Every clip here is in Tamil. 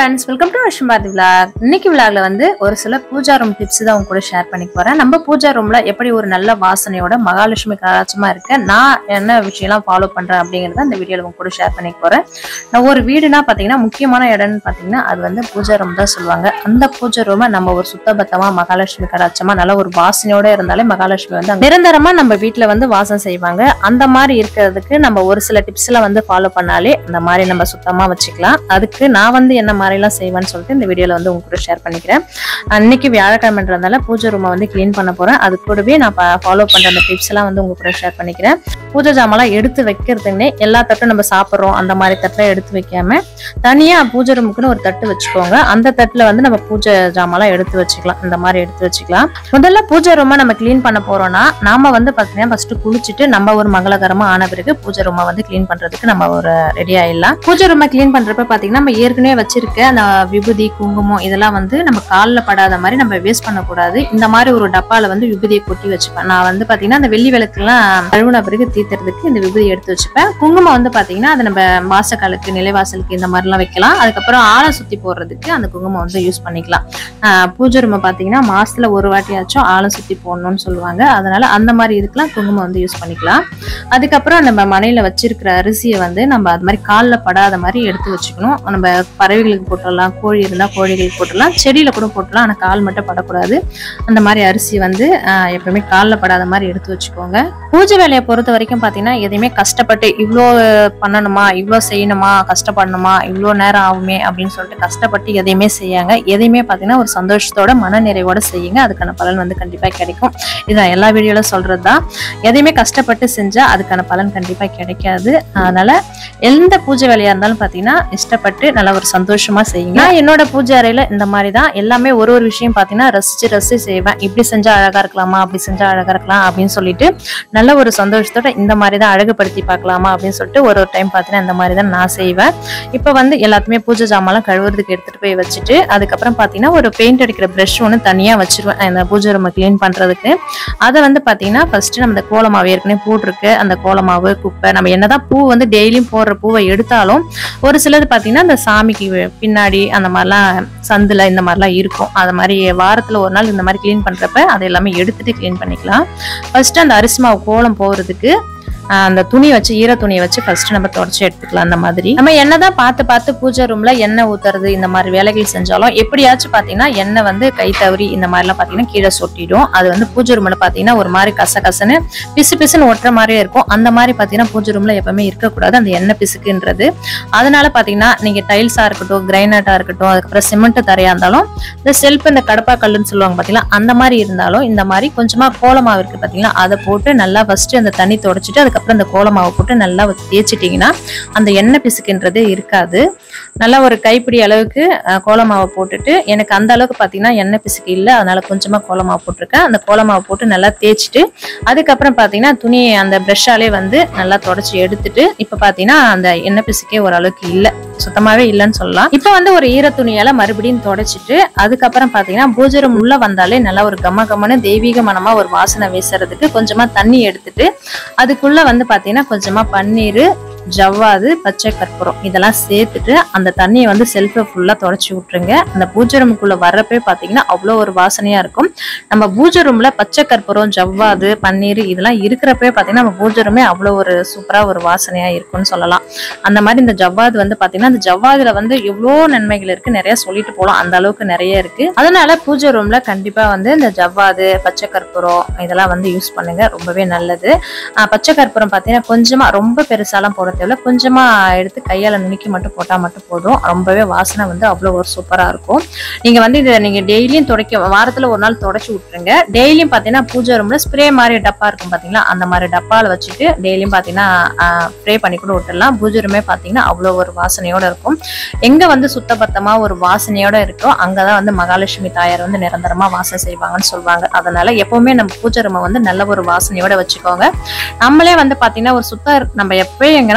friends welcome to Ashmathi vlog இன்னைக்கு விலாக்ல வந்து ஒரு சில பூஜா ரூம் டிப்ஸ் தான் உங்க கூட ஷேர் பண்ணிக்க போறேன் நம்ம பூஜா ரூம்ல எப்படி ஒரு நல்ல வாசனையோட மகாலட்சுமி கலாச்சமா இருக்க நான் என்ன விஷயம்லாம் ஃபாலோ பண்றேன் அப்படிங்கறத இந்த வீடியோல உங்க கூட ஷேர் பண்ணிக்க போறேன் நான் ஒரு வீடுனா பாத்தீங்கன்னா முக்கியமான இடம்னு பாத்தீங்கன்னா அது வந்து பூஜா ரூம் தான் சொல்லுவாங்க அந்த பூஜா ரூமை நம்ம ஒரு சுத்தபத்தமா மகாலட்சுமி கலாச்சமா நல்ல ஒரு வாசனையோட இருந்தாலே மகாலட்சுமி வந்து அங்க நிரந்தரமா நம்ம வீட்ல வந்து வாசம் செய்வாங்க அந்த மாதிரி இருக்கிறதுக்கு நம்ம ஒரு சில டிப்ஸ் எல்லாம் வந்து ஃபாலோ பண்ணாலே அந்த மாதிரி நம்ம சுத்தமா வச்சுக்கலாம் அதுக்கு நான் வந்து என்ன மாதிரிலாம் செய்வேன்னு சொல்லிட்டு இந்த வீடியோல வந்து உங்க கூட ஷேர் பண்ணிக்கிறேன் அன்னைக்கு வியாழக்கிழமைன்றதால பூஜை ரூமை வந்து க்ளீன் பண்ண போறேன் அது கூடவே நான் ஃபாலோ பண்ற அந்த டிப்ஸ் எல்லாம் வந்து உங்க கூட ஷேர் பண்ணிக்கிறேன் பூஜை ஜாமான்லாம் எடுத்து வைக்கிறதுன்னே எல்லா தட்டும் நம்ம சாப்பிட்றோம் அந்த மாதிரி தட்டில் எடுத்து வைக்காம தனியா பூஜை ரூமுக்குன்னு ஒரு தட்டு வச்சுக்கோங்க அந்த தட்டுல வந்து நம்ம பூஜை ஜாமான்லாம் எடுத்து வச்சுக்கலாம் இந்த மாதிரி எடுத்து வச்சுக்கலாம் முதல்ல பூஜை ரூமை நம்ம க்ளீன் பண்ண போறோம்னா நாம வந்து பாத்தீங்கன்னா ஃபர்ஸ்ட் குளிச்சுட்டு நம்ம ஒரு மங்களகரமா ஆன பிறகு பூஜை ரூமை வந்து க்ளீன் பண்றதுக்கு நம்ம ஒரு ரெடி ஆயிடலாம் பூஜை ரூமை க்ளீன் பண்றப்ப பாத்தீங்கன்னா நம்ம ஏற்கனவே வச்சிருக்க அந்த விபூதி குங்குமம் இதெல்லாம் வந்து நம்ம காலில் படாத மாதிரி நம்ம வேஸ்ட் பண்ணக்கூடாது இந்த மாதிரி ஒரு டப்பால வந்து விபூதியை கொட்டி வச்சுப்பேன் நான் வந்து பாத்தீங்கன்னா அந்த வெள்ளி விளக்குலாம் கழுவுன பிறகு தீர்த்துறதுக்கு இந்த விபூதி எடுத்து வச்சுப்பேன் குங்குமம் வந்து பாத்தீங்கன்னா அது நம்ம வாசக்காலுக்கு நிலைவாசலுக்கு இந்த மாதிரிலாம் வைக்கலாம் அதுக்கப்புறம் ஆளை சுத்தி போடுறதுக்கு அந்த குங்குமம் வந்து யூஸ் பண்ணிக்கலாம் ஆஹ் பூஜை ரூமை பாத்தீங்கன்னா மாசத்துல ஒரு வாட்டியாச்சும் ஆளை சுத்தி போடணும்னு சொல்லுவாங்க அதனால அந்த மாதிரி இதுக்கெல்லாம் குங்குமம் வந்து யூஸ் பண்ணிக்கலாம் அதுக்கப்புறம் நம்ம மனையில வச்சிருக்கிற அரிசியை வந்து நம்ம அது மாதிரி காலில் படாத மாதிரி எடுத்து வச்சுக்கணும் நம்ம பறவைகளுக்கு போட்டுடலாம் கோழி இருந்தால் கோழிகளுக்கு போட்டுடலாம் செடியில கூட போட்டுடலாம் ஆனால் கால் மட்டும் படக்கூடாது அந்த மாதிரி அரிசி வந்து ஆஹ், எப்பவுமே காலில் படாத மாதிரி எடுத்து வச்சுக்கோங்க பூஜை வேலையை பொறுத்த வரைக்கும் பார்த்தீங்கன்னா எதையுமே கஷ்டப்பட்டு இவ்வளோ பண்ணணுமா இவ்வளோ செய்யணுமா கஷ்டப்படணுமா இவ்வளோ நேரம் ஆகுமே அப்படின்னு சொல்லிட்டு கஷ்டப்பட்டு எதையுமே செய்யாங்க எதையுமே பார்த்தீங்கன்னா ஒரு சந்தோஷத்தோட மனநிறைவோட செய்யுங்க அதுக்கான பலன் வந்து கண்டிப்பாக கிடைக்கும் இதான் எல்லா வீடியோல சொல்றது தான் எதையுமே கஷ்டப்பட்டு செஞ்சா அதுக்கான பலன் கண்டிப்பாக கிடைக்காது அதனால எந்த பூஜை வேலையா இருந்தாலும் பார்த்தீங்கன்னா இஷ்டப்பட்டு நல்ல ஒரு சந்தோஷமா செய்யுங்க நான் என்னோட பூஜை அறையில இந்த மாதிரி தான் எல்லாமே ஒரு ஒரு விஷயம் பார்த்தீங்கன்னா ரசிச்சு ரசிச்சு செய்வேன் இப்படி செஞ்சா அழகா இருக்கலாமா அப்படி செஞ்சா அழகா இருக்கலாம் அப்படின்னு சொல்லிட்டு நல்ல ஒரு சந்தோஷத்தோட இந்த மாதிரி தான் அழகுபடுத்தி பார்க்கலாமா அப்படின்னு சொல்லிட்டு ஒரு ஒரு டைம் பார்த்தீங்கன்னா இந்த மாதிரி தான் நான் செய்வேன் இப்போ வந்து எல்லாத்துமே பூஜை ஜாமான்லாம் கழுவுறதுக்கு எடுத்துட்டு போய் வச்சுட்டு அதுக்கப்புறம் பார்த்தீங்கன்னா ஒரு பெயிண்ட் அடிக்கிற ப்ரஷ் ஒன்று தனியாக வச்சிருவேன் இந்த பூஜை ரூமை க்ளீன் பண்ணுறதுக்கு அதை வந்து பார்த்தீங்கன்னா ஃபர்ஸ்ட் நம்ம இந்த கோலமாவு ஏற்கனவே போட்டிருக்கு அந்த கோலமாவு குப்பை நம்ம என்னதான் பூ வந்து டெய்லியும் போடுற பூவை எடுத்தாலும் ஒரு சிலது பார்த்தீங்கன்னா அந்த சாமிக்கு பின்னாடி அந்த மாதிரிலாம் சந்தில் இந்த மாதிரிலாம் இருக்கும் அது மாதிரி வாரத்தில் ஒரு நாள் இந்த மாதிரி க்ளீன் பண்ணுறப்ப அதை எல்லாமே எடுத்துட்டு க்ளீன் பண்ணிக்கலாம் ஃபர்ஸ்ட் அந்த அரிசி மாவு கோலம் போகிறதுக்கு ஆஹ் அந்த துணி வச்சு ஈர துணியை வச்சு ஃபர்ஸ்ட் நம்ம தொடச்சி எடுத்துக்கலாம் அந்த மாதிரி நம்ம என்னதான் பார்த்து பார்த்து பூஜை ரூம்ல எண்ணெய் ஊத்துறது இந்த மாதிரி வேலைகள் செஞ்சாலும் எப்படியாச்சும் பாத்தீங்கன்னா எண்ணெய் வந்து கை தவறி இந்த மாதிரிலாம் பாத்தீங்கன்னா கீழே சொட்டிடும் அது வந்து பூஜை ரூம்ல பாத்தீங்கன்னா ஒரு மாதிரி கச கசன்னு பிசு பிசுன்னு ஒட்டுற மாதிரியே இருக்கும் அந்த மாதிரி பாத்தீங்கன்னா பூஜை ரூம்ல எப்பவுமே இருக்கக்கூடாது அந்த எண்ணெய் பிசுக்குன்றது அதனால பாத்தீங்கன்னா நீங்க டைல்ஸா இருக்கட்டும் கிரைனட்டா இருக்கட்டும் அதுக்கப்புறம் சிமெண்ட் தரையா இருந்தாலும் இந்த செல்ஃப் இந்த கடப்பா கல்லுன்னு சொல்லுவாங்க பாத்தீங்களா அந்த மாதிரி இருந்தாலும் இந்த மாதிரி கொஞ்சமா கோலமாவு இருக்கு பாத்தீங்களா அதை போட்டு நல்லா ஃபர்ஸ்ட் அந்த தண்ணி தொடச்சிட்டு அதுக்கப்புறம் அந்த கோலமாவை போட்டு நல்லா தேய்ச்சிட்டிங்கன்னா அந்த எண்ணெய் பிசுக்குன்றதே இருக்காது நல்லா ஒரு கைப்பிடி அளவுக்கு அஹ், கோலமாவை போட்டுட்டு எனக்கு அந்த அளவுக்கு பார்த்தீங்கன்னா எண்ணெய் பிசுக்கு இல்லை அதனால கொஞ்சமாக கோலமாவு போட்டிருக்கேன் அந்த கோலமாவை போட்டு நல்லா தேய்ச்சிட்டு அதுக்கப்புறம் பார்த்தீங்கன்னா துணி அந்த ப்ரெஷ்ஷாலே வந்து நல்லா தொடச்சி எடுத்துட்டு இப்போ பார்த்தீங்கன்னா அந்த எண்ணெய் பிசுக்கே ஓரளவுக்கு இல்லை சுத்தமாவே இல்லைன்னு சொல்லலாம் இப்போ வந்து ஒரு ஈர துணியால மறுபடியும் தொடச்சிட்டு அதுக்கப்புறம் பார்த்தீங்கன்னா பூஜை room உள்ள வந்தாலே நல்லா ஒரு கம கமன்னு தெய்வீக மனமா ஒரு வாசனை வீசுறதுக்கு கொஞ்சமா தண்ணி எடுத்துட்டு அதுக்குள்ள வந்து பார்த்தீங்கன்னா கொஞ்சமா பன்னீர் ஜவ்வாது பச்சை கற்பூரம் இதெல்லாம் சேர்த்துட்டு அந்த தண்ணியை வந்து செல்ஃபை ஃபுல்லாக தொடச்சி விட்டுருங்க அந்த பூஜை ரூமுக்குள்ள வர்றப்பே பார்த்தீங்கன்னா அவ்வளோ ஒரு வாசனையா இருக்கும் நம்ம பூஜை ரூம்ல பச்சை கற்பூரம் ஜவ்வாது பன்னீர் இதெல்லாம் இருக்கிறப்பே பார்த்தீங்கன்னா நம்ம பூஜை ரூமே அவ்வளோ ஒரு சூப்பரா ஒரு வாசனையா இருக்கும்னு சொல்லலாம் அந்த மாதிரி இந்த ஜவ்வாது வந்து பார்த்தீங்கன்னா அந்த ஜவ்வாதுல வந்து எவ்வளோ நன்மைகள் இருக்கு நிறைய சொல்லிட்டு போகலாம் அந்த அளவுக்கு நிறைய இருக்கு அதனால பூஜை ரூம்ல கண்டிப்பா வந்து இந்த ஜவ்வாது பச்சை கற்பூரம் இதெல்லாம் வந்து யூஸ் பண்ணுங்க ரொம்பவே நல்லது ஆஹ் பச்சை கற்பூரம் பார்த்தீங்கன்னா கொஞ்சமா ரொம்ப பெருசாலாம் போட தேவையில்ல கொஞ்சமா எடுத்து கையால நுணுக்கி மட்டும் போட்டா மட்டும் போதும் ரொம்பவே வாசனை வந்து அவ்வளோ ஒரு சூப்பரா இருக்கும் நீங்க வந்து இதை நீங்க டெய்லியும் துடைக்க வாரத்துல ஒரு நாள் தொடச்சி விட்டுருங்க டெய்லியும் பார்த்தீங்கன்னா பூஜை ரூம்ல ஸ்ப்ரே மாதிரி டப்பா இருக்கும் பாத்தீங்களா அந்த மாதிரி டப்பால வச்சுட்டு டெய்லியும் பார்த்தீங்கன்னா ஸ்ப்ரே பண்ணி கூட விட்டுடலாம் பூஜை ரூமே பார்த்தீங்கன்னா அவ்வளோ ஒரு வாசனையோட இருக்கும் எங்க வந்து சுத்தபத்தமா ஒரு வாசனையோட இருக்கோ அங்கதான் வந்து மகாலட்சுமி தாயார் வந்து நிரந்தரமா வாசம் செய்வாங்கன்னு சொல்லுவாங்க அதனால எப்பவுமே நம்ம பூஜை ரூமை வந்து நல்ல ஒரு வாசனையோட வச்சுக்கோங்க நம்மளே வந்து பாத்தீங்கன்னா ஒரு சுத்த நம்ம எப்பயும் எங்கன்னா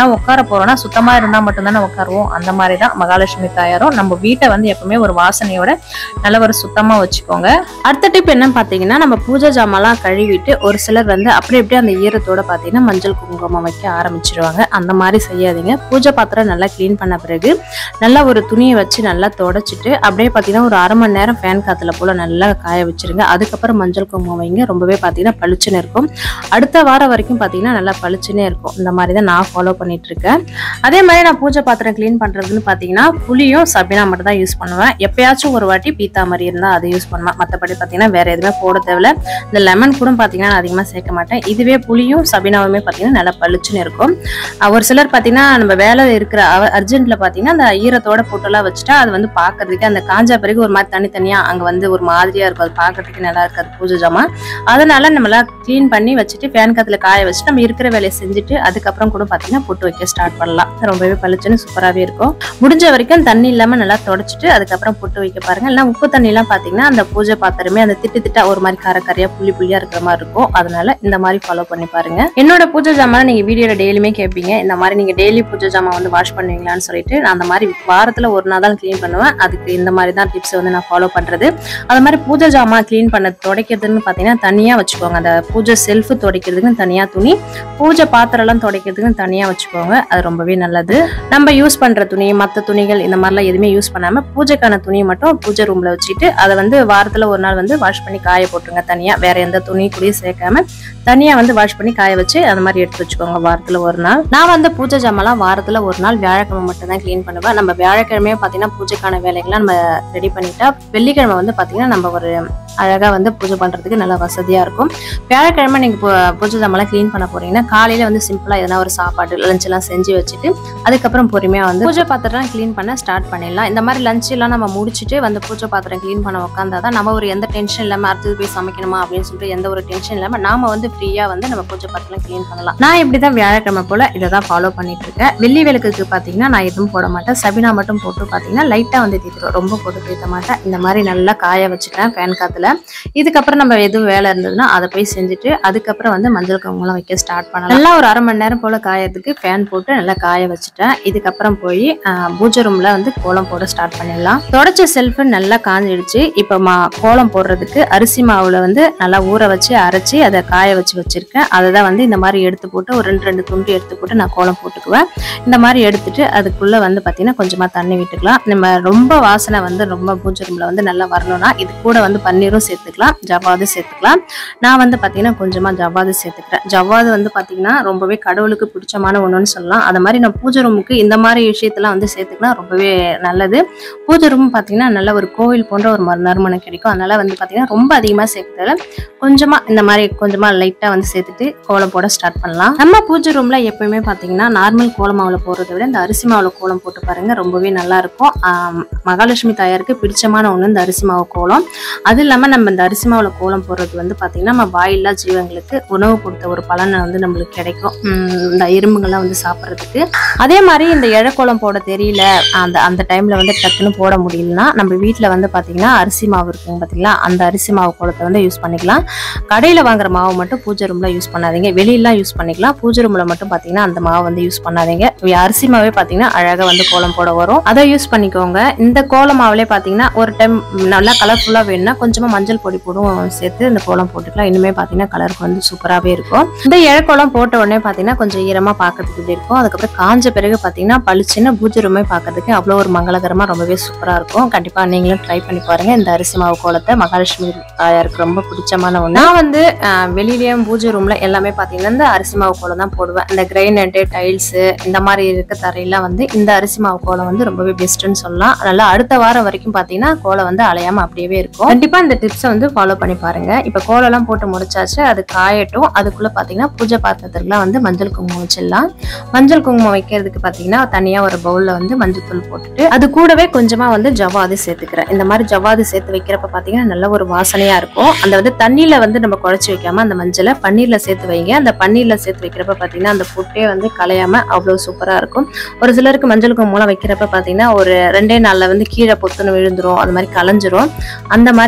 எங்கேயாவது உட்கார போறோம்னா சுத்தமா இருந்தா மட்டும்தானே உட்காருவோம் அந்த மாதிரி தான் மகாலட்சுமி தாயாரும் நம்ம வீட்டை வந்து எப்பவுமே ஒரு வாசனையோட நல்ல ஒரு சுத்தமா வச்சுக்கோங்க அடுத்த டிப் என்னன்னு பாத்தீங்கன்னா நம்ம பூஜை ஜாமான்லாம் கழுவிட்டு ஒரு சிலர் வந்து அப்படி அப்படியே அந்த ஈரத்தோட பாத்தீங்கன்னா மஞ்சள் குங்குமம் வைக்க ஆரம்பிச்சிருவாங்க அந்த மாதிரி செய்யாதீங்க பூஜை பாத்திரம் நல்லா க்ளீன் பண்ண பிறகு நல்லா ஒரு துணியை வச்சு நல்லா தொடச்சிட்டு அப்படியே பாத்தீங்கன்னா ஒரு அரை மணி நேரம் ஃபேன் காத்துல போல நல்லா காய வச்சிருங்க அதுக்கப்புறம் மஞ்சள் குங்குமம் வைங்க ரொம்பவே பாத்தீங்கன்னா பளிச்சுன்னு இருக்கும் அடுத்த வாரம் வரைக்கும் பாத்தீங்கன்னா நல்லா பளிச்சுன்னே இருக்கும் இந்த மாதிரி தான் நான் ஃபாலோ பண்ணிட்டு இருக்கேன் அதே மாதிரி நான் பூஜை பாத்திரம் க்ளீன் பண்றதுன்னு பாத்தீங்கன்னா புளியும் சபினா மட்டும் தான் யூஸ் பண்ணுவேன் எப்பயாச்சும் ஒரு வாட்டி பீத்தா மாதிரி இருந்தா அதை யூஸ் பண்ணுவேன் மற்றபடி பாத்தீங்கன்னா வேற எதுவுமே போட தேவையில்ல இந்த லெமன் கூட பாத்தீங்கன்னா நான் அதிகமா சேர்க்க மாட்டேன் இதுவே புளியும் சபினாவுமே பாத்தீங்கன்னா நல்லா பளிச்சுன்னு இருக்கும் அஹ் ஒரு சிலர் பாத்தீங்கன்னா நம்ம வேலை இருக்கிற அர்ஜென்ட்ல பாத்தீங்கன்னா அந்த ஈரத்தோட போட்டெல்லாம் வச்சுட்டா அது வந்து பாக்குறதுக்கு அந்த காஞ்ச பிறகு ஒரு மாதிரி தனித்தனியா அங்க வந்து ஒரு மாதிரியா இருக்கும் அது பாக்குறதுக்கு நல்லா இருக்காது பூஜை ஜாமான் அதனால நம்மளாம் க்ளீன் பண்ணி வச்சுட்டு ஃபேன் காத்துல காய வச்சுட்டு நம்ம இருக்கிற வேலையை செஞ்சுட்டு அதுக்கப்புறம் கூட பாத்தீங்கன்னா பொட்டு வைக்க ஸ்டார்ட் பண்ணலாம் ரொம்பவே பளிச்சுன்னு சூப்பராகவே இருக்கும் முடிஞ்ச வரைக்கும் தண்ணி இல்லாம நல்லா தொடச்சிட்டு அதுக்கப்புறம் பொட்டு வைக்க பாருங்க இல்லை உப்பு தண்ணி எல்லாம் பாத்தீங்கன்னா அந்த பூஜை பாத்திரமே அந்த திட்டு திட்டா ஒரு மாதிரி கரை கரையா புள்ளி புள்ளியா இருக்கிற மாதிரி இருக்கும் அதனால இந்த மாதிரி ஃபாலோ பண்ணி பாருங்க என்னோட பூஜை ஜாமான் நீங்க வீடியோல டெய்லியுமே கேட்பீங்க இந்த மாதிரி நீங்க டெய்லி பூஜை ஜாமான் வந்து வாஷ் பண்ணுவீங்களான்னு சொல்லிட்டு நான் அந்த மாதிரி வாரத்துல ஒரு நாள் தான் க்ளீன் பண்ணுவேன் அதுக்கு இந்த மாதிரி தான் டிப்ஸ் வந்து நான் ஃபாலோ பண்றது அது மாதிரி பூஜை ஜாமான் க்ளீன் பண்ண துடைக்கிறதுன்னு பாத்தீங்கன்னா தனியா வச்சுக்கோங்க அந்த பூஜை செல்ஃப் துடைக்கிறதுக்கு தனியா துணி பூஜை பாத்திரம் எல்லாம் துடைக்கிறதுக்கு தனியா வச்சுக்கோங்க அது ரொம்பவே நல்லது நம்ம யூஸ் பண்ற துணி மற்ற துணிகள் இந்த மாதிரிலாம் எதுவுமே யூஸ் பண்ணாம பூஜைக்கான துணியை மட்டும் பூஜை ரூம்ல வச்சுட்டு அதை வந்து வாரத்துல ஒரு நாள் வந்து வாஷ் பண்ணி காய போட்டுருங்க தனியா வேற எந்த துணி கூடயும் சேர்க்காம தனியா வந்து வாஷ் பண்ணி காய வச்சு அந்த மாதிரி எடுத்து வச்சுக்கோங்க வாரத்துல ஒரு நாள் நான் வந்து பூஜை ஜாமான்லாம் வாரத்துல ஒரு நாள் வியாழக்கிழமை மட்டும் தான் க்ளீன் பண்ணுவேன் நம்ம வியாழக்கிழமையே பாத்தீங்கன்னா பூஜைக்கான வேலைகள்லாம் நம்ம ரெடி பண்ணிட்டா வெள்ளிக்கிழமை வந்து பாத்தீங்கன்னா நம்ம ஒரு அழகா வந்து பூஜை பண்றதுக்கு நல்லா வசதியா இருக்கும் வியாழக்கிழமை நீங்க பூ- பூஜை ஜாமான்லாம் க்ளீன் பண்ண போறீங்கன்னா காலையில வந்து சிம்பிளா எதனா ஒரு சாப்பாடு லஞ்ச் எல்லாம் செஞ்சு வச்சுட்டு அதுக்கப்புறம் பொறுமையா வந்து பூஜை பாத்திரம் க்ளீன் பண்ண ஸ்டார்ட் பண்ணிடலாம் இந்த மாதிரி லஞ்ச் எல்லாம் நம்ம முடிச்சுட்டு வந்து பூஜை பாத்திரம் க்ளீன் பண்ண உட்காந்தாதான் நம்ம ஒரு எந்த டென்ஷன் இல்லாம அடுத்தது போய் சமைக்கணுமா அப்படின்னு சொல்லிட்டு எந்த ஒரு டென்ஷன் இல்லாம நாம வந்து ஃப்ரீயா வந்து நம்ம பூஜை பாத்திரம் க்ளீன் பண்ணலாம் நான் இப்படிதான் வியாழக்கிழமை போல இதை தான் ஃபாலோ பண்ணிட்டு இருக்கேன் வெள்ளி விளக்குக்கு பாத்தீங்கன்னா நான் எதுவும் போட மாட்டேன் சபினா மட்டும் போட்டு பாத்தீங்கன்னா லைட்டா வந்து தீத்துருவேன் ரொம்ப போட்டு தீர்த்த மாட்டேன் இந்த மாதிரி நல்லா காய வச்சுட்டேன் ஃபேன் காத்துல இதுக்கப்புறம் நம்ம எதுவும் வேலை இருந்ததுன்னா அதை போய் செஞ்சுட்டு அதுக்கப்புறம் வந்து மஞ்சள் குங்குமம் வைக்க ஸ்டார்ட் பண்ணலாம் நல்லா ஒரு அரை மணி நேரம் போல காயறதுக்கு ஃபேன் போட்டு நல்லா காய வச்சுட்டேன் இதுக்கப்புறம் போய் ஆஹ், பூஜை ரூம்ல வந்து கோலம் போட ஸ்டார்ட் பண்ணிடலாம் தொடச்ச செல்ஃபு நல்லா காஞ்சிடுச்சு இப்போ மா கோலம் போடுறதுக்கு அரிசி மாவுல வந்து நல்லா ஊற வச்சு அரைச்சி அதை காய வச்சு வச்சிருக்கேன் அதை தான் வந்து இந்த மாதிரி எடுத்து போட்டு ஒரு ரெண்டு ரெண்டு துண்டு எடுத்து போட்டு நான் கோலம் போட்டுக்குவேன் இந்த மாதிரி எடுத்துட்டு அதுக்குள்ள வந்து பாத்தீங்கன்னா கொஞ்சமா தண்ணி விட்டுக்கலாம் நம்ம ரொம்ப வாசனை வந்து ரொம்ப பூஜை ரூம்ல வந்து நல்லா வரணும்னா இது கூட வந்து பன்னீரும் சேர்த்துக்கலாம் ஜவ்வாது சேர்த்துக்கலாம் நான் வந்து பாத்தீங்கன்னா கொஞ்சமா ஜவ்வாது சேர்த்துக்கிறேன் ஜவ்வாது வந்து பாத்தீங்கன்னா ரொம்பவே கடவுளுக்கு பிடிச்சமான ஒண்ணுன்னு சொல்லலாம் அது மாதிரி நான் பூஜை ரூமுக்கு இந்த மாதிரி விஷயத்தெல்லாம் வந்து சேர்த்துக்கலாம் ரொம்பவே நல்லது பூஜை ரூம் பாத்தீங்கன்னா நல்ல ஒரு கோவில் போன்ற ஒரு மறு நறுமணம் கிடைக்கும் அதனால வந்து பாத்தீங்கன்னா ரொம்ப அதிகமா சேர்க்கறதுல கொஞ்சமா இந்த மாதிரி கொஞ்சமா லைட்டா வந்து சேர்த்துட்டு கோலம் போட ஸ்டார்ட் பண்ணலாம் நம்ம பூஜை ரூம்ல எப்பயுமே பாத்தீங்கன்னா நார்மல் கோலம் மாவுல போடுறதை விட இந்த அரிசி மாவுல கோலம் போட்டு பாருங்க ரொம்பவே நல்லா இருக்கும் ஆம், மகாலட்சுமி தாயாருக்கு பிடிச்சமான ஒண்ணு இந்த அரிசி மாவு கோலம் அது இல்லாம நம்ம இந்த அரிசி மாவுல கோலம் போடுறது வந்து பாத்தீங்கன்னா நம்ம வாயில்லா ஜீவங்களுக்கு உணவு கொடுத்த ஒரு பலனை வந்து நம்மளுக்கு கிடைக்கும் உம் இந்த எறும்புகள்லாம் வந்து சாப்பிட்றதுக்கு அதே மாதிரி இந்த இழக்கோலம் போட தெரியல அந்த அந்த டைம்ல வந்து டக்குன்னு போட முடியலன்னா நம்ம வீட்ல வந்து பாத்தீங்கன்னா அரிசி மாவு இருக்குங்க பாத்தீங்களா அந்த அரிசி மாவு கோலத்தை வந்து யூஸ் பண்ணிக்கலாம் கடையில வாங்குற மாவு மட்டும் பூஜை ரூம்ல யூஸ் பண்ணாதீங்க வெளியெல்லாம் யூஸ் பண்ணிக்கலாம் பூஜை ரூம்ல மட்டும் பாத்தீங்கன்னா அந்த மாவு வந்து யூஸ் பண்ணாதீங்க அரிசி மாவே பாத்தீங்கன்னா அழகா வந்து கோலம் போட வரும் அதை யூஸ் பண்ணிக்கோங்க இந்த கோலம் மாவுலே பாத்தீங்கன்னா ஒரு டைம் நல்லா கலர்ஃபுல்லா வேணும்னா கொஞ்சமா மஞ்சள் பொடி போடும் சேர்த்து இந்த கோலம் போட்டுக்கலாம் இனிமே பாத்தீங்கன்னா கலருக்கு வந்து சூப்பராகவே இருக்கும் இந்த இழக்கோலம் போட்ட உடனே பாத்தீங்கன்னா கொஞ்சம் ஈரமா பார்க்கறதுக்கு இப்படி இருக்கும் அதுக்கப்புறம் காஞ்ச பிறகு பாத்தீங்கன்னா பளிச்சுன்னு பூஜை ரூமே பார்க்கறதுக்கு அவ்வளோ ஒரு மங்களகரமா ரொம்பவே சூப்பரா இருக்கும் கண்டிப்பா நீங்களும் ட்ரை பண்ணி பாருங்க இந்த அரிசி மாவு கோலத்தை மகாலட்சுமி தாயாருக்கு ரொம்ப பிடிச்சமான ஒண்ணு நான் வந்து ஆஹ், வெளியிலயும் பூஜை ரூம்ல எல்லாமே பாத்தீங்கன்னா இந்த அரிசி மாவு கோலம் தான் போடுவேன் இந்த கிரைனட்டு டைல்ஸ் இந்த மாதிரி இருக்க தரையெல்லாம் வந்து இந்த அரிசி மாவு கோலம் வந்து ரொம்பவே பெஸ்ட்னு சொல்லலாம் அதனால அடுத்த வாரம் வரைக்கும் பாத்தீங்கன்னா கோலம் வந்து அலையாம அப்படியே இருக்கும் கண்டிப்பா இந்த டிப்ஸை வந்து ஃபாலோ பண்ணி பாருங்க இப்ப கோலம் எல்லாம் போட்டு முடிச்சாச்சு அது காயட்டும் அதுக்குள்ள பாத்தீங்கன்னா பூஜை பாத்திரத்துக்குலாம் வந்து மஞ்சள் குங்குமம் வச்சிடலாம் மஞ்சள் குங்குமம் வைக்கிறதுக்கு பாத்தீங்கன்னா தனியா ஒரு பவுல்ல வந்து மஞ்சள் தூள் போட்டுட்டு அது கூடவே கொஞ்சமா வந்து ஜவ்வாது சேர்த்துக்கிறேன் இந்த மாதிரி ஜவ்வாது சேர்த்து வைக்கிறப்ப பாத்தீங்கன்னா நல்ல ஒரு வாசனையா இருக்கும் அந்த வந்து தண்ணியில வந்து நம்ம குழச்சி வைக்காம அந்த மஞ்சளை பன்னீர்ல சேர்த்து வைங்க அந்த பன்னீர்ல சேர்த்து வைக்கிறப்ப பாத்தீங்கன்னா அந்த புட்டே வந்து கலையாம அவ்வளவு சூப்பரா இருக்கும் ஒரு சிலருக்கு மஞ்சள் குங்குமம் வைக்கிறப்ப பாத்தீங்கன்னா ஒரு ரெண்டே நாள்ல வந்து கீழே பொத்துன்னு விழுந்துரும் அது மாதிரி கலைஞ்சிரும் அந்த மாதிரி ஆகாது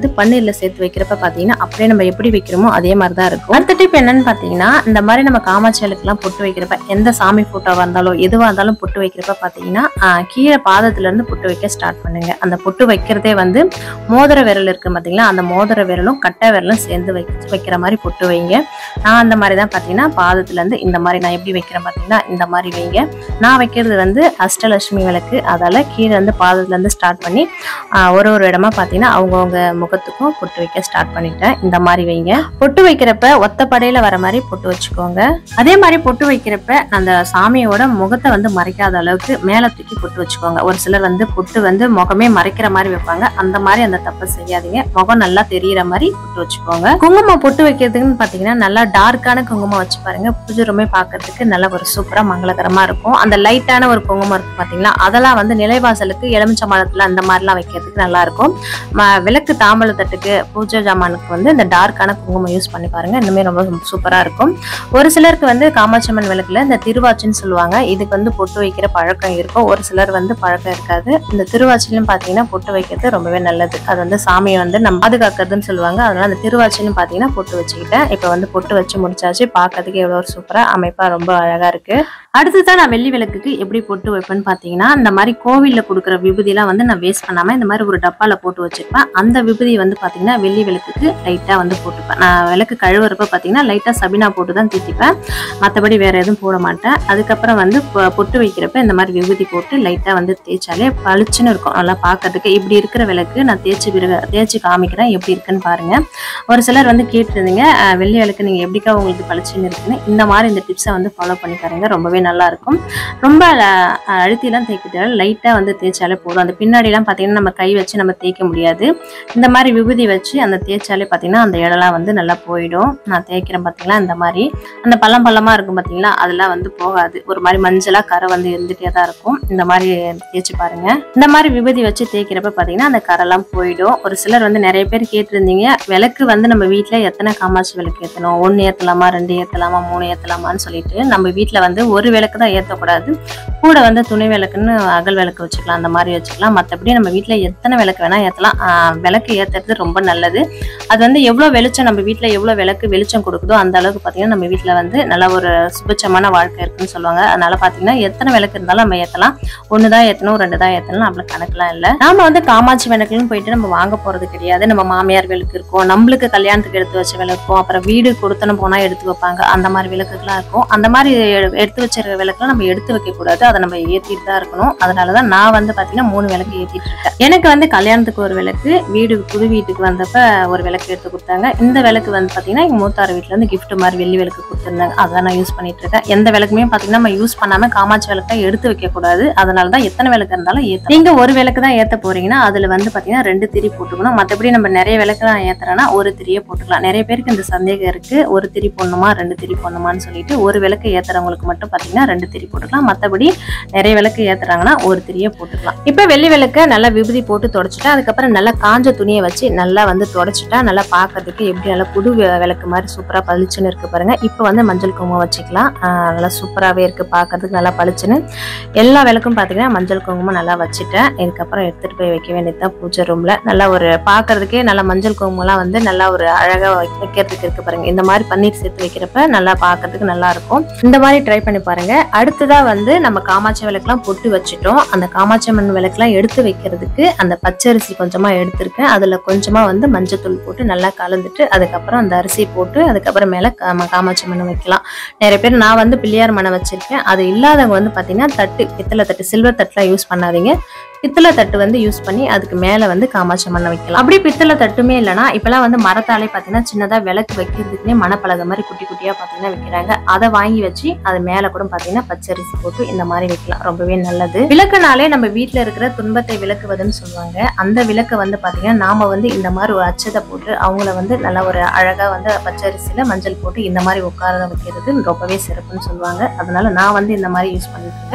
இருக்காது பன்னீர்ல சேர்த்து வைக்கிறப்ப பாத்தீங்கன்னா அப்படியே நம்ம எப்படி வைக்கிறோமோ அதே மாதிரி தான் இருக்கும் அடுத்த டிப் என்னன்னு பாத்தீங்கன்னா இந்த மாதிரி நம்ம காமாட்சி விளக்குலாம் பொட்டு வைக்கிறப்ப எந்த சாமி போட்டோவா இருந்தாலும் எதுவா இருந்தாலும் பொட்டு வைக்கிறப்ப பாத்தீங்கன்னா ஆஹ், கீழே பாதத்துல இருந்து பொட்டு வைக்க ஸ்டார்ட் பண்ணுங்க அந்த பொட்டு வைக்கிறதே வந்து மோதிர விரல் இருக்கு பாத்தீங்களா அந்த மோதிர விரலும் கட்டை விரலும் சேர்ந்து வை வைக்கிற மாதிரி பொட்டு வைங்க நான் அந்த மாதிரி தான் பாத்தீங்கன்னா பாதத்துல இருந்து இந்த மாதிரி நான் எப்படி வைக்கிறேன் பாத்தீங்கன்னா இந்த மாதிரி வைங்க நான் வைக்கிறது வந்து அஷ்டலட்சுமி விளக்கு அதால கீழே இருந்து பாதத்துல இருந்து ஸ்டார்ட் பண்ணி ஆஹ், ஒரு ஒரு இடமா பாத்தீங்கன்னா அவங்கவுங்க முகத்துக்கும் பொட்டு வைக்க ஸ்டார்ட் பண்ணிட்டேன் இந்த மாதிரி வைங்க பொட்டு வைக்கிறப்ப ஒத்த படையில வர மாதிரி பொட்டு வச்சுக்கோங்க அதே மாதிரி பொட்டு வைக்கிறப்ப அந்த சாமியோட முகத்தை வந்து மறைக்காத அளவுக்கு மேல தூக்கி பொட்டு வச்சுக்கோங்க ஒரு சிலர் வந்து பொட்டு வந்து முகமே மறைக்கிற மாதிரி வைப்பாங்க அந்த மாதிரி அந்த தப்பை செய்யாதீங்க முகம் நல்லா தெரியற மாதிரி பொட்டு வச்சுக்கோங்க குங்குமம் பொட்டு வைக்கிறதுக்குன்னு பாத்தீங்கன்னா நல்லா டார்க்கான குங்குமம் வச்சு பாருங்க பூஜை ரூமே பார்க்கிறதுக்கு நல்லா ஒரு சூப்பரா மங்களகரமா இருக்கும் அந்த லைட்டான ஒரு குங்குமம் இருக்கு பாத்தீங்களா அதெல்லாம் வந்து நிலைவாசலுக்கு எலுமிச்சை மரத்துல அந்த மாதிரிலாம் வைக்கிறதுக்கு நல்லா இருக்கும் ம- விளக்கு தாம்பழ தட்டுக்கு பூஜை ஜாமானுக்கு வந்து இந்த டார்க்கான குங்குமம் யூஸ் பண்ணி பாருங்க இன்னுமே ரொம்ப சூப்பரா இருக்கும் ஒரு சிலருக்கு வந்து காமாட்சியம்மன் விளக்குல இந்த திருவாச்சின்னு சொல்லுவாங்க இதுக்கு வந்து பொட்டு வைக்கிற பழக்கம் இருக்கும் ஒரு சிலர் வந்து பழக்கம் இருக்காது இந்த திருவாச்சிலும் பாத்தீங்கன்னா பொட்டு வைக்கிறது ரொம்பவே நல்லது அது வந்து சாமியை வந்து நம்ம பாதுகாக்கிறதுன்னு சொல்லுவாங்க அதனால அந்த திருவாச்சிலும் பாத்தீங்கன்னா பொட்டு வச்சுக்கிட்டேன் இப்போ வந்து பொட்டு வச்சு முடிச்சாச்சு பார்க்கறதுக்கு எவ்வளோ ஒரு சூப்பரா அமைப்பா ரொம்ப அழகா இருக்கு அடுத்ததான் நான் வெள்ளி விளக்குக்கு எப்படி பொட்டு வைப்பேன்னு பார்த்தீங்கன்னா இந்த மாதிரி கோவிலில் கொடுக்குற விபூதிலாம் வந்து நான் வேஸ்ட் பண்ணாமல் இந்த மாதிரி ஒரு டப்பாவில் போட்டு வச்சிருப்பேன் அந்த விபூதி வந்து பார்த்தீங்கன்னா வெள்ளி விளக்குக்கு லைட்டாக வந்து போட்டுப்பேன் நான் விளக்கு கழுவுறப்ப பார்த்தீங்கன்னா லைட்டாக சபினா போட்டு தான் தீத்திப்பேன் மற்றபடி வேற எதுவும் போட மாட்டேன் அதுக்கப்புறம் வந்து பொ- பொட்டு வைக்கிறப்ப இந்த மாதிரி விபூதி போட்டு லைட்டாக வந்து தேய்ச்சாலே பளிச்சுன்னு இருக்கும் நல்லா பார்க்கறதுக்கு இப்படி இருக்கிற விளக்கு நான் தேய்ச்சி பிறகு தேய்ச்சி காமிக்கிறேன் எப்படி இருக்குன்னு பாருங்க ஒரு சிலர் வந்து கேட்டிருந்தீங்க அஹ், வெள்ளி விளக்கு நீங்கள் எப்படிக்கா உங்களுக்கு பளிச்சுன்னு இருக்குன்னு இந்த மாதிரி இந்த டிப்ஸை வந்து ஃபாலோ பண்ணி பாருங்க ரொம்பவே நல்லா இருக்கும் ரொம்ப அஹ், அழுத்திலாம் தேய்க்க தேவை லைட்டாக வந்து தேய்ச்சாலே போதும் அந்த பின்னாடிலாம் பார்த்தீங்கன்னா நம்ம கை வச்சு நம்ம தேய்க்க முடியாது இந்த மாதிரி விபூதி வச்சு அந்த தேய்ச்சாலே பார்த்தீங்கன்னா அந்த இடம்லாம் வந்து நல்லா போயிடும் நான் தேய்க்கிறேன் பார்த்தீங்களா இந்த மாதிரி அந்த பள்ளம் பள்ளமாக இருக்கும் பார்த்தீங்களா அதெல்லாம் வந்து போகாது ஒரு மாதிரி மஞ்சளாக கரை வந்து இருந்துகிட்டே தான் இருக்கும் இந்த மாதிரி தேய்ச்சி பாருங்க இந்த மாதிரி விபூதி வச்சு தேய்க்கிறப்ப பார்த்தீங்கன்னா அந்த கரெல்லாம் போயிடும் ஒரு சிலர் வந்து நிறைய பேர் கேட்டிருந்தீங்க விளக்கு வந்து நம்ம வீட்டில் எத்தனை காமாட்சி விளக்கு ஏற்றணும் ஒன்று ஏற்றலாமா ரெண்டு ஏற்றலாமா மூணு ஏற்றலாமான்னு சொல்லிட்டு நம்ம வீட்டில் வந்து ஒரு விளக்கு தான் ஏற்றக்கூடாது கூட வந்து துணை விளக்குன்னு அகல் விளக்கு வச்சுக்கலாம் அந்த மாதிரி வச்சுக்கலாம் மற்றபடி நம்ம வீட்டில் எத்தனை விளக்கு வேணால் ஏற்றலாம் விளக்கு ஏற்றுறது ரொம்ப நல்லது அது வந்து எவ்வளோ வெளிச்சம் நம்ம வீட்டில் எவ்வளோ விளக்கு வெளிச்சம் கொடுக்குதோ அந்த அளவுக்கு பார்த்தீங்கன்னா நம்ம வீட்டில் வந்து நல்ல ஒரு சுபிச்சமான வாழ்க்கை இருக்குன்னு சொல்லுவாங்க அதனால பார்த்தீங்கன்னா எத்தனை விளக்கு இருந்தாலும் நம்ம ஏற்றலாம் ஒன்று தான் ஏற்றணும் ரெண்டு தான் ஏற்றணும் நம்மளுக்கு கணக்கெலாம் இல்லை நாம வந்து காமாட்சி விளக்குன்னு போயிட்டு நம்ம வாங்க போகிறது கிடையாது நம்ம மாமியார் விளக்கு இருக்கும் நம்மளுக்கு கல்யாணத்துக்கு எடுத்து வச்ச விளக்கும் அப்புறம் வீடு கொடுத்தன போனால் எடுத்து வைப்பாங்க அந்த மாதிரி விளக்குகள்லாம் இருக்கும் அந்த மாதிரி எ- எடுத்து வச்சிருக்க விளக்குலாம் நம்ம எடுத்து வைக்கக்கூடாது அதை நம்ம ஏற்றிட்டு தான் இருக்கணும் அதனால தான் நான் வந்து பார்த்தீங்கன்னா மூணு விளக்கு ஏற்றிட்டு இருக்கேன் எனக்கு வந்து கல்யாணத்துக்கு ஒரு விளக்கு வீடு புது வீட்டுக்கு வந்தப்ப ஒரு விளக்கு எடுத்து கொடுத்தாங்க இந்த விளக்கு வந்து பார்த்தீங்கன்னா எங்கள் மூத்தார் வீட்டில் இருந்து gift மாதிரி வெள்ளி விளக்கு கொடுத்துருந்தாங்க அதான் நான் யூஸ் பண்ணிட்டு இருக்கேன் எந்த விளக்குமே பார்த்தீங்கன்னா நம்ம யூஸ் பண்ணாம காமாட்சி விளக்கை எடுத்து வைக்க கூடாது அதனால தான் எத்தனை விளக்கு இருந்தாலும் ஏற்ற நீங்க ஒரு விளக்கு தான் ஏற்ற போறீங்கன்னா அதுல வந்து பார்த்தீங்கன்னா ரெண்டு திரி போட்டுக்கணும் மற்றபடி நம்ம நிறைய விளக்கு தான் ஏத்துறோம்னா ஒரு திரியே போட்டுக்கலாம் நிறைய பேருக்கு இந்த சந்தேகம் இருக்கு ஒரு திரி போடணுமா ரெண்டு திரி போடணுமான்னு சொல்லிட்டு ஒரு விளக்கு ஏத்துறவங்களுக்கு மட்டும் பார்த்தீங்கன்னா ரெண்டு திரி போட்டுக்கலாம் மற்றபடி நிறைய விளக்கு ஏத்துறாங்கன்னா ஒரு திரியே போட்டுக்கலாம் இப்போ வெள்ளி விளக்க நல்லா விபூதி போட்டு தொடச்சிட்டா அதுக்கப்புறம் நல்லா காஞ்ச துணியை வச்சு நல்லா வந்து தொடச்சிட்டா நல்லா பார்க்கறதுக்கு எப்படி நல்லா புது வி- விளக்கு மாதிரி சூப்பரா பளிச்சுன்னு இருக்கு பாருங்க இப்போ வந்து மஞ்சள் குங்குமம் வச்சுக்கலாம் ஆஹ் நல்லா சூப்பராகவே இருக்கு பார்க்கறதுக்கு நல்லா பளிச்சுன்னு எல்லா விளக்கும் பார்த்தீங்கன்னா மஞ்சள் குங்குமம் நல்லா வச்சுட்டேன் இதுக்கப்புறம் எடுத்துட்டு போய் வைக்க வேண்டியதுதான் பூஜை ரூம்ல நல்லா ஒரு பார்க்கறதுக்கே நல்லா மஞ்சள் குங்குமம்லாம் வந்து நல்லா ஒரு அழகா வை- வைக்கிறதுக்கு இருக்கு பாருங்க இந்த மாதிரி பன்னீர் சேர்த்து வைக்கிறப்ப நல்லா பார்க்கறதுக்கு நல்லா இருக்கும் இந்த மாதிரி ட்ரை பண்ணி பாருங்க அடுத்ததா வந்து நம்ம காமாட்சி விளக்குலாம் பொட்டு வச்சுட்டோம் அந்த காமாட்சி அம்மன் விளக்குலாம் எடுத்து வைக்கிறதுக்கு அந்த பச்சரிசி கொஞ்சமா எடுத்திருக்கேன் அதுல கொஞ்சமா வந்து மஞ்சத்தூள் போட்டு நல்லா கலந்துட்டு அதுக்கப்புறம் அந்த அரிசி போட்டு அதுக்கப்புறம் மேல காம- காமாட்சி மண்ணை வைக்கலாம் நிறைய பேர் நான் வந்து பிள்ளையார் மனை வச்சிருக்கேன் அது இல்லாதவங்க வந்து பாத்தீங்கன்னா தட்டு பித்தளை தட்டு சில்வர் தட்டுலாம் யூஸ் பண்ணாதீங்க பித்தளை தட்டு வந்து யூஸ் பண்ணி அதுக்கு மேல வந்து காமாட்சி மண்ணை வைக்கலாம் அப்படி பித்தளை தட்டுமே இல்லைன்னா இப்பெல்லாம் வந்து மரத்தாலே பாத்தீங்கன்னா சின்னதா விளக்கு வைக்கிறதுக்குனே மணப்பலகை மாதிரி குட்டி குட்டியா பாத்தீங்கன்னா வைக்கிறாங்க அதை வாங்கி வச்சு அது மேல கூட பாத்தீங்கன்னா பச்சரிசி போட்டு இந்த மாதிரி வைக்கலாம் ரொம்பவே நல்லது விளக்குனாலே நம்ம வீட்ல இருக்கிற துன்பத்தை விளக்குவதுன்னு சொல்லுவாங்க அந்த விளக்கு வந்து பாத்தீங்கன்னா நாம வந்து இந்த மாதிரி ஒரு அச்சதை போட்டு அவங்கள வந்து நல்லா ஒரு அழகா வந்து பச்சரிசியில மஞ்சள் போட்டு இந்த மாதிரி உட்கார வைக்கிறது ரொம்பவே சிறப்புன்னு சொல்லுவாங்க அதனால நான் வந்து இந்த மாதிரி யூஸ் பண்ணிட்டு இருக்கேன்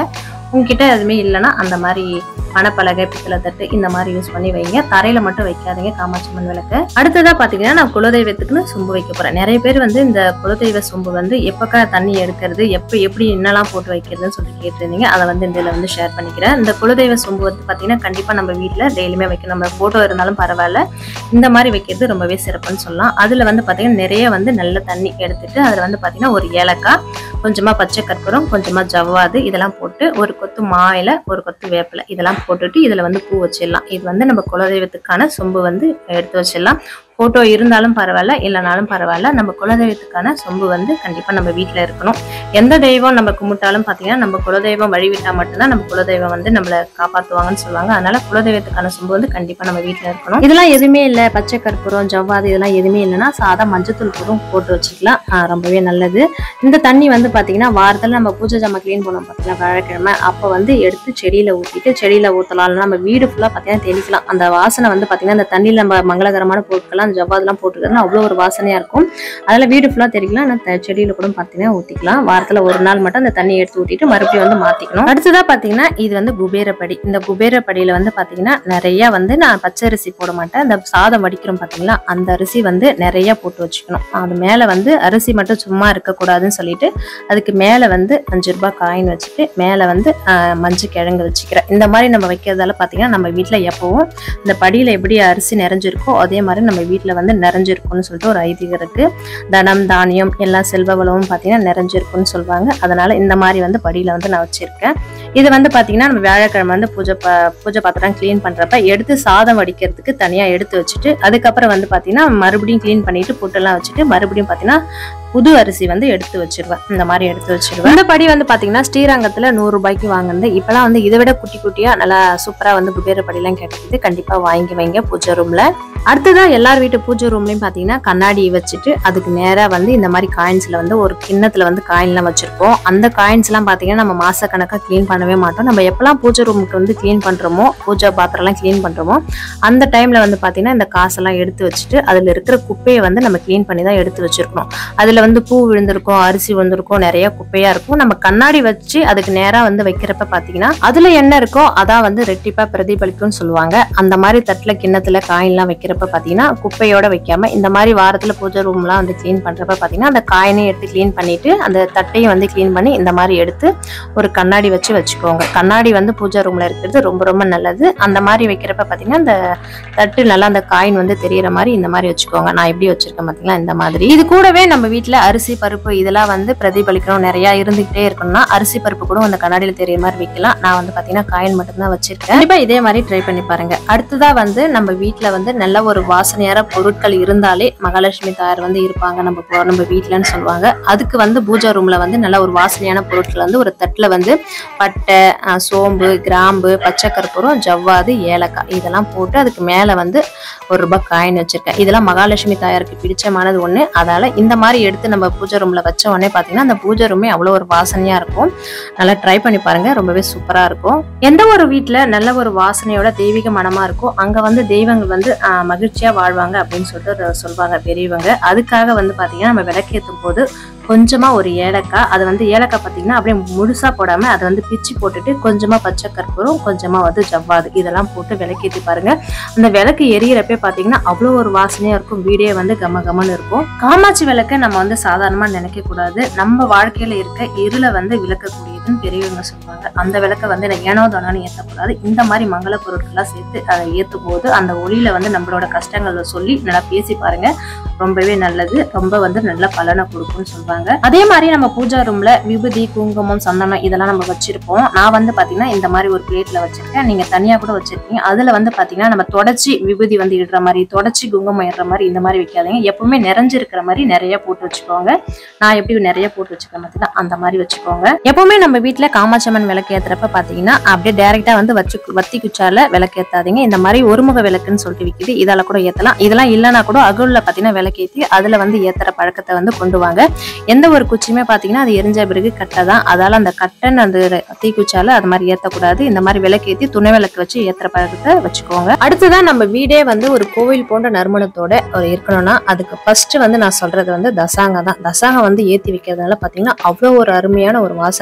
உங்ககிட்ட எதுவுமே இல்லைன்னா அந்த மாதிரி பணப்பலகை பித்தளை தட்டு இந்த மாதிரி யூஸ் பண்ணி வைங்க தரையில மட்டும் வைக்காதீங்க காமாட்சி அம்மன் விளக்கு அடுத்ததா பாத்தீங்கன்னா நான் குலதெய்வத்துக்குன்னு சொம்பு வைக்க போறேன் நிறைய பேர் வந்து இந்த குலதெய்வ சொம்பு வந்து எப்பக்கா தண்ணி எடுக்கிறது எப்ப எப்படி என்னெல்லாம் போட்டு வைக்கிறதுன்னு சொல்லி கேட்டிருந்தீங்க அதை வந்து இதுல வந்து ஷேர் பண்ணிக்கிறேன் இந்த குலதெய்வ சொம்பு வந்து பாத்தீங்கன்னா கண்டிப்பா நம்ம வீட்ல டெய்லியுமே வைக்கணும் நம்ம போட்டோ இருந்தாலும் பரவாயில்ல இந்த மாதிரி வைக்கிறது ரொம்பவே சிறப்புன்னு சொல்லலாம் அதுல வந்து பாத்தீங்கன்னா நிறைய வந்து நல்ல தண்ணி எடுத்துட்டு அதுல வந்து பாத்தீங்கன்னா ஒரு ஏலக்காய் கொஞ்சமா பச்சை கற்பூரம் கொஞ்சமா ஜவ்வாது இதெல்லாம் போட்டு ஒரு கொத்து மாயில ஒரு கொத்து வேப்பிலை இதெல்லாம் போட்டுட்டு இதுல வந்து பூ வச்சிடலாம் இது வந்து நம்ம குலதெய்வத்துக்கான சொம்பு வந்து எடுத்து வச்சிடலாம் போட்டோ இருந்தாலும் பரவாயில்ல இல்லைனாலும் பரவாயில்ல நம்ம குலதெய்வத்துக்கான சொம்பு வந்து கண்டிப்பா நம்ம வீட்ல இருக்கணும் எந்த தெய்வம் நம்ம கும்பிட்டாலும் பாத்தீங்கன்னா நம்ம குலதெய்வம் வழிவிட்டா மட்டும்தான் நம்ம குலதெய்வம் வந்து நம்மளை காப்பாத்துவாங்கன்னு சொல்லுவாங்க அதனால குலதெய்வத்துக்கான சொம்பு வந்து கண்டிப்பா நம்ம வீட்ல இருக்கணும் இதெல்லாம் எதுவுமே இல்ல பச்சை கற்பூரம் ஜவ்வாது இதெல்லாம் எதுவுமே இல்லைன்னா சாதா மஞ்சத்தூள் கூட போட்டு வச்சுக்கலாம் ஆஹ் ரொம்பவே நல்லது இந்த தண்ணி வந்து பாத்தீங்கன்னா வாரத்துல நம்ம பூஜை ஜாமான் க்ளீன் பண்ணுவோம் பார்த்தீங்கன்னா வியாழக்கிழமை அப்போ வந்து எடுத்து செடியில ஊத்திட்டு செடியில ஊத்தலாம் இல்லைன்னா நம்ம வீடு ஃபுல்லா பாத்தீங்கன்னா தெளிக்கலாம் அந்த வாசனை வந்து பாத்தீங்கன்னா அந்த தண்ணியில நம்ம மங்களகரமான பொருட்கள்லாம் அந்த ஜவ்வாதுலாம் போட்டுக்கிறதுனா அவ்வளோ ஒரு வாசனையா இருக்கும் அதில் வீடு ஃபுல்லா தெளிக்கலாம் ஆனால் த- செடியில கூட பாத்தீங்கன்னா ஊத்திக்கலாம் வாரத்துல ஒரு நாள் மட்டும் அந்த தண்ணி எடுத்து ஊத்திட்டு மறுபடியும் வந்து மாத்திக்கணும் அடுத்ததா பாத்தீங்கன்னா இது வந்து குபேரப்படி இந்த குபேரப்படியில வந்து பாத்தீங்கன்னா நிறைய வந்து நான் பச்சை அரிசி போட மாட்டேன் இந்த சாதம் வடிக்கிறோம் பாத்தீங்களா அந்த அரிசி வந்து நிறைய போட்டு வச்சுக்கணும் அது மேல வந்து அரிசி மட்டும் சும்மா இருக்கக்கூடாதுன்னு சொல்லிட்டு அதுக்கு மேல வந்து அஞ்சு ரூபாய் காயின் வச்சுட்டு மேல வந்து ஆஹ், மஞ்சள் கிழங்கு வச்சுக்கிறேன் இந்த மாதிரி நம்ம வைக்கிறதால பாத்தீங்கன்னா நம்ம வீட்ல எப்பவும் இந்த படியில எப்படி அரிசி நிறைஞ்சிருக்கோ அதே மாதிரி நம்ம வீட்ல வந்து நிறைஞ்சிருக்கும்னு சொல்லிட்டு ஒரு ஐதீகம் இருக்கு தனம் தானியம் எல்லா செல்வ வளமும் பாத்தீங்கன்னா நிறைஞ்சிருக்கும்னு சொல்லுவாங்க அதனால இந்த மாதிரி வந்து படியில வந்து நான் வச்சிருக்கேன் இது வந்து பாத்தீங்கன்னா நம்ம வியாழக்கிழமை வந்து பூஜை ப பூஜை பாத்திரம் க்ளீன் பண்றப்ப எடுத்து சாதம் வடிக்கிறதுக்கு தனியா எடுத்து வச்சுட்டு அதுக்கப்புறம் வந்து பாத்தீங்கன்னா மறுபடியும் க்ளீன் பண்ணிட்டு புட்டெல்லாம் வச்சுட்டு மறுபடியும் பாத்தீங்கன்னா புது அரிசி வந்து எடுத்து வச்சிருவேன் இந்த மாதிரி எடுத்து வச்சிருவேன் இந்த படி வந்து பாத்தீங்கன்னா ஸ்ரீரங்கத்துல நூறு ரூபாய்க்கு வாங்குனது இப்பெல்லாம் வந்து இதை விட குட்டி குட்டியா நல்லா சூப்பரா வந்து குபேர படியெல்லாம் கிடைக்குது கண்டிப்பா வாங்கி வைங்க பூஜை ரூம்ல அடுத்ததா எல்லார் வீட்டு பூஜை ரூம்லயும் பாத்தீங்கன்னா கண்ணாடி வச்சுட்டு அதுக்கு நேரா வந்து இந்த மாதிரி காயின்ஸ்ல வந்து ஒரு கிண்ணத்துல வந்து காயின்லாம் வச்சிருப்போம் அந்த காயின்ஸ் எல்லாம் பாத்தீங்கன்னா நம்ம மாச கணக்கா க்ளீன் பண்ணவே மாட்டோம் நம்ம எப்பெல்லாம் பூஜை ரூமுக்கு வந்து க்ளீன் பண்றோமோ பூஜை பாத்திரம் எல்லாம் க்ளீன் பண்றோமோ அந்த டைம்ல வந்து பாத்தீங்கன்னா இந்த காசெல்லாம் எடுத்து வச்சுட்டு அதுல இருக்கிற குப்பையை வந்து நம்ம க்ளீன் பண்ணி தான் எடுத்து வச்சிருக்கணும் அதுல வந்து பூ விழுந்திருக்கும் அரிசி விழுந்திருக்கும் நிறைய குப்பையா இருக்கும் நம்ம கண்ணாடி வச்சு அதுக்கு நேரா வந்து வைக்கிறப்ப பாத்தீங்கன்னா அதுல என்ன இருக்கோ அதான் வந்து ரெட்டிப்பா பிரதிபலிக்கும்னு சொல்லுவாங்க அந்த மாதிரி தட்டுல கிண்ணத்துல காயின்லாம் வைக்கிறப்ப பாத்தீங்கன்னா குப்பையோட வைக்காம இந்த மாதிரி வாரத்துல பூஜை ரூம்லாம் வந்து க்ளீன் பண்றப்ப பாத்தீங்கன்னா அந்த காயினையும் எடுத்து க்ளீன் பண்ணிட்டு அந்த தட்டையும் வந்து க்ளீன் பண்ணி இந்த மாதிரி எடுத்து ஒரு கண்ணாடி வச்சு வச்சுக்கோங்க கண்ணாடி வந்து பூஜை ரூம்ல இருக்கிறது ரொம்ப ரொம்ப நல்லது அந்த மாதிரி வைக்கிறப்ப பாத்தீங்கன்னா அந்த தட்டு நல்லா அந்த காயின் வந்து தெரியற மாதிரி இந்த மாதிரி வச்சுக்கோங்க நான் எப்படி வச்சிருக்கேன் பாத்தீங்களா இந்த மாதிரி இது கூடவே நம்ம வீட்ல அரிசி பருப்பு இதெல்லாம் வந்து பிரதிபலிக்கணும் நிறைய இருந்துகிட்டே இருக்கணும்னா அரிசி பருப்பு கூட அந்த கண்ணாடியில தெரியற மாதிரி வைக்கலாம் நான் வந்து பாத்தீங்கன்னா காயின் மட்டும் தான் வச்சிருக்கேன் கண்டிப்பா இதே மாதிரி ட்ரை பண்ணி பாருங்க அடுத்ததா வந்து நம்ம வீட்ல வந்து நல்ல ஒரு வாசனையான பொருட்கள் இருந்தாலே மகாலட்சுமி தாயார் வந்து இருப்பாங்க நம்ம போ- நம்ம வீட்லன்னு சொல்லுவாங்க அதுக்கு வந்து பூஜா ரூம்ல வந்து நல்ல ஒரு வாசனையான பொருட்கள் வந்து ஒரு தட்டுல வந்து பட்டை அஹ், சோம்பு கிராம்பு பச்சை கற்பூரம் ஜவ்வாது ஏலக்காய் இதெல்லாம் போட்டு அதுக்கு மேல வந்து ஒரு ரூபாய் காயின் வச்சிருக்கேன் இதெல்லாம் மகாலட்சுமி தாயாருக்கு பிடிச்சமானது ஒண்ணு அதால இந்த மாதிரி எடுத்து நம்ம பூஜை ரூம்ல வச்ச உடனே பாத்தீங்கன்னா அந்த பூஜை ரூமே அவ்வளோ ஒரு வாசனையா இருக்கும் நல்லா ட்ரை பண்ணி பாருங்க ரொம்பவே சூப்பரா இருக்கும் எந்த ஒரு வீட்ல நல்ல ஒரு வாசனையோட தெய்வீக மனமா இருக்கோ அங்க வந்து தெய்வங்கள் வந்து ஆஹ், மகிழ்ச்சியா வாழ்வாங்க அப்படின்னு சொல்லிட்டு ஒரு சொல்வாங்க பெரியவங்க அதுக்காக வந்து பாத்தீங்கன்னா நம்ம விளக்கேற்றும் போது கொஞ்சமா ஒரு ஏலக்காய் அது வந்து ஏலக்காய் பார்த்தீங்கன்னா அப்படியே முழுசா போடாம அதை வந்து பிச்சு போட்டுட்டு கொஞ்சமா பச்சை கற்பூரம் கொஞ்சமா வந்து ஜவ்வாது இதெல்லாம் போட்டு விளக்கேற்றி பாருங்க அந்த விளக்கு எரியறப்பே பார்த்தீங்கன்னா அவ்வளோ ஒரு வாசனையா இருக்கும் வீடே வந்து கம கமன்னு இருக்கும் காமாட்சி விளக்கை நம்ம வந்து சாதாரணமா நினைக்க கூடாது நம்ம வாழ்க்கையில இருக்க இருளை வந்து விளக்கக்கூடியதுன்னு பெரியவங்க சொல்லுவாங்க அந்த விளக்கை வந்து நான் ஏனோ தானோன்னு ஏற்றக்கூடாது இந்த மாதிரி மங்கள பொருட்கள்லாம் சேர்த்து அதை ஏற்றும் போது அந்த ஒளியில வந்து நம்மளோட கஷ்டங்களை சொல்லி நல்லா பேசி பாருங்க ரொம்பவே நல்லது ரொம்ப வந்து நல்ல பலனை கொடுக்கும்னு சொல்லுவாங்க அதே மாதிரி நம்ம பூஜா ரூம்ல விபூதி குங்குமம் சந்தனம் இதெல்லாம் நம்ம வச்சிருப்போம் நான் வந்து பாத்தீங்கன்னா இந்த மாதிரி ஒரு பிளேட்ல வச்சிருக்கேன் நீங்க தனியா கூட வச்சிருக்கீங்க அதுல வந்து பாத்தீங்கன்னா நம்ம தொடச்சி விபூதி வந்து இடுற மாதிரி தொடச்சி குங்குமம் இடுற மாதிரி இந்த மாதிரி வைக்காதீங்க எப்பவுமே நிறைஞ்சிருக்கிற மாதிரி நிறைய போட்டு வச்சுக்கோங்க நான் எப்படி நிறைய போட்டு வச்சுக்கிறேன் பார்த்தீங்கன்னா அந்த மாதிரி வச்சுக்கோங்க எப்பவுமே நம்ம வீட்ல காமாட்சம்மன் விளக்கு ஏத்துறப்ப பாத்தீங்கன்னா அப்படியே டைரக்டா வந்து வச்சு வத்தி குச்சால விளக்கு ஏத்தாதீங்க இந்த மாதிரி ஒருமுக விளக்குன்னு சொல்லிட்டு விக்குது இதால கூட ஏத்தலாம் இதெல்லாம் இல்லைன்னா கூட அகல்ல பாத்தீங்கன்னா விளக்கேத்தி அதுல வந்து ஏத்துற பழக்கத்தை வந்து கொண்டு வாங்க எந்த ஒரு குச்சியுமே பாத்தீங்கன்னா அது எரிஞ்ச பிறகு கட்டை தான் அதால அந்த கட்டன் அந்த தீக்குச்சால அது மாதிரி ஏத்தக்கூடாது இந்த மாதிரி விளக்கேத்தி துணை விளக்கு வச்சு ஏத்துற பழக்கத்தை வச்சுக்கோங்க அடுத்ததான் நம்ம வீடே வந்து ஒரு கோவில் போன்ற நறுமணத்தோட ஒரு இருக்கணும்னா அதுக்கு ஃபர்ஸ்ட் வந்து நான் சொல்றது வந்து தசாங்க தான் தசாங்க வந்து ஏத்தி வைக்கிறதுனால பாத்தீங்கன்னா அவ்வளோ ஒரு அருமையான ஒரு வாசனையோட இருக்கும்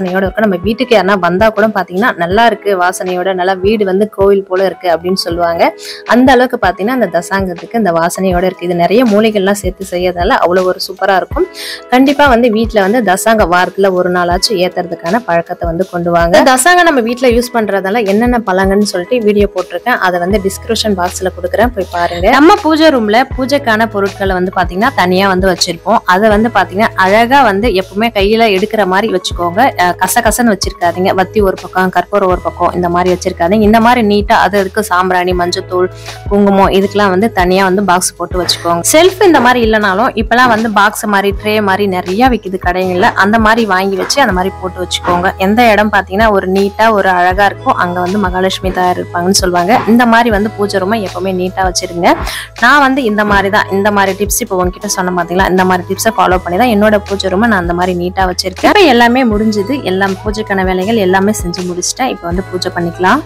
நம்ம வீட்டுக்கு யாருன்னா வந்தா கூட பாத்தீங்கன்னா நல்லா இருக்கு வாசனையோட நல்லா வீடு வந்து கோவில் போல இருக்கு அப்படின்னு சொல்லுவாங்க அந்த அளவுக்கு பாத்தீங்கன்னா அந்த தசாங்கத்துக்கு இந்த வாசனையோட இருக்கு இது நிறைய மூலிகைலாம் சேர்த்து செய்யறதால அவ்வளவு ஒரு சூப்பரா இருக்கும் கண்டிப்பா வந்து வீட்ல வந்து தசாங்க வாரத்துல ஒரு நாளாச்சும் ஏத்துறதுக்கான பழக்கத்தை வந்து கொண்டு வாங்க தசாங்க நம்ம வீட்ல யூஸ் பண்றதால என்னென்ன பழங்கன்னு சொல்லிட்டு வீடியோ போட்டிருக்கேன் அதை வந்து டிஸ்கிரிப்ஷன் பாக்ஸ்ல கொடுக்குறேன் போய் பாருங்க நம்ம பூஜை ரூம்ல பூஜைக்கான பொருட்களை வந்து பாத்தீங்கன்னா தனியா வந்து வச்சிருப்போம் அதை வந்து பாத்தீங்கன்னா அழகா வந்து எப்பவுமே கையில எடுக்கிற மாதிரி வச்சுக்கோங்க அஹ் கசகசன்னு வச்சிருக்காதீங்க வத்தி ஒரு பக்கம் கற்பூரம் ஒரு பக்கம் இந்த மாதிரி வச்சிருக்காதீங்க இந்த மாதிரி நீட்டா அது அதுக்கு சாம்பிராணி மஞ்சத்தூள் குங்குமம் இதுக்கெல்லாம் வந்து தனியா வந்து பாக்ஸ் போட்டு வச்சுக்கோங்க செல்ஃப் இந்த மாதிரி இல்லைனாலும் இப்பெல்லாம் வந்து பாக்ஸ் மாதிரி ட்ரே மாதிரி நிறைய விக்குது கடைகள்ல அந்த மாதிரி வாங்கி வச்சு அந்த மாதிரி போட்டு வச்சுக்கோங்க எந்த இடம் பாத்தீங்கன்னா ஒரு நீட்டா ஒரு அழகா இருக்கும் அங்க வந்து மகாலட்சுமி தயார் இருப்பாங்கன்னு சொல்லுவாங்க இந்த மாதிரி வந்து பூஜை ரூமை எப்பவுமே நீட்டா வச்சிருங்க நான் வந்து இந்த மாதிரி தான் இந்த மாதிரி டிப்ஸ் இப்போ உங்ககிட்ட சொன்ன பார்த்தீங்களா இந்த மாதிரி டிப்ஸை ஃபாலோ பண்ணி தான் என்னோட பூஜை ரூமை நான் அந்த மாதிரி நீட்டாக வச்சிருக்கேன் இப்போ எல்லாமே முடிஞ்சுது எல்லாம் பூஜைக்கான வேலைகள் எல்லாமே செஞ்சு முடிச்சிட்டேன் இப்போ வந்து பூஜை பண்ணிக்கலாம்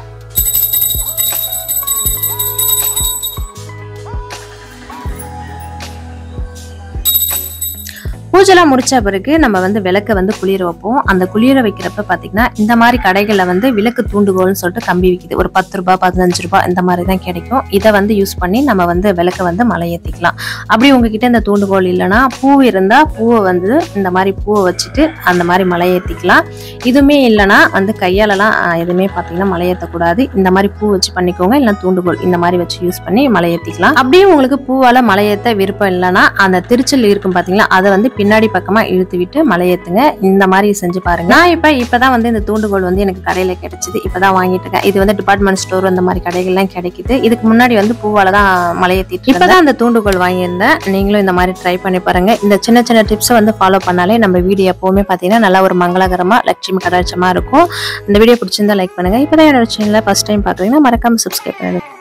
பூஜைலாம் முடிச்ச பிறகு நம்ம வந்து விளக்க வந்து குளிர வைப்போம் அந்த குளிர வைக்கிறப்ப பாத்தீங்கன்னா இந்த மாதிரி கடைகளில் வந்து விளக்கு தூண்டுகோல்னு சொல்லிட்டு கம்பி விற்கிது ஒரு பத்து ரூபாய் பதினஞ்சு ரூபாய் இந்த மாதிரி தான் கிடைக்கும் இதை வந்து யூஸ் பண்ணி நம்ம வந்து விளக்க வந்து மலை ஏற்றிக்கலாம் அப்படி உங்ககிட்ட இந்த தூண்டுகோல் இல்லைன்னா பூ இருந்தால் பூவை வந்து இந்த மாதிரி பூவை வச்சுட்டு அந்த மாதிரி மலை ஏற்றிக்கலாம் இதுவுமே இல்லைன்னா வந்து கையாலலாம் ஆஹ், எதுவுமே பார்த்தீங்கன்னா மலை ஏற்றக்கூடாது இந்த மாதிரி பூ வச்சு பண்ணிக்கோங்க இல்லை தூண்டுகோல் இந்த மாதிரி வச்சு யூஸ் பண்ணி மலை ஏற்றிக்கலாம் அப்படியே உங்களுக்கு பூவால் மலை ஏற்ற விருப்பம் இல்லைன்னா அந்த திருச்சல் இருக்கும் பார்த்தீங்களா அதை வந்து பின்னாடி பக்கமாக இழுத்து விட்டு மலை ஏற்றுங்க இந்த மாதிரி செஞ்சு பாருங்க நான் இப்போ இப்போ தான் வந்து இந்த தூண்டுகோல் வந்து எனக்கு கடையில் கிடைச்சிது இப்போ தான் வாங்கிட்டு இருக்கேன் இது வந்து டிபார்ட்மெண்ட் ஸ்டோர் அந்த மாதிரி கடைகள்லாம் கிடைக்குது இதுக்கு முன்னாடி வந்து பூவால தான் மலை ஏற்றிட்டு இப்போ தான் அந்த தூண்டுகோல் வாங்கியிருந்தேன் நீங்களும் இந்த மாதிரி ட்ரை பண்ணி பாருங்க இந்த சின்ன சின்ன டிப்ஸை வந்து ஃபாலோ பண்ணாலே நம்ம வீடியோ எப்போவுமே பார்த்தீங்கன்னா நல்லா ஒரு மங்களகரமாக லட்சுமி கடாட்சமாக இருக்கும் இந்த வீடியோ பிடிச்சிருந்தா லைக் பண்ணுங்க இப்போ தான் என்னோட சேனலில் ஃபஸ்ட் டைம் பார்க்குறீங்கன்னா மறக்காம சப்ஸ்கிரைப் பண்ணுங்க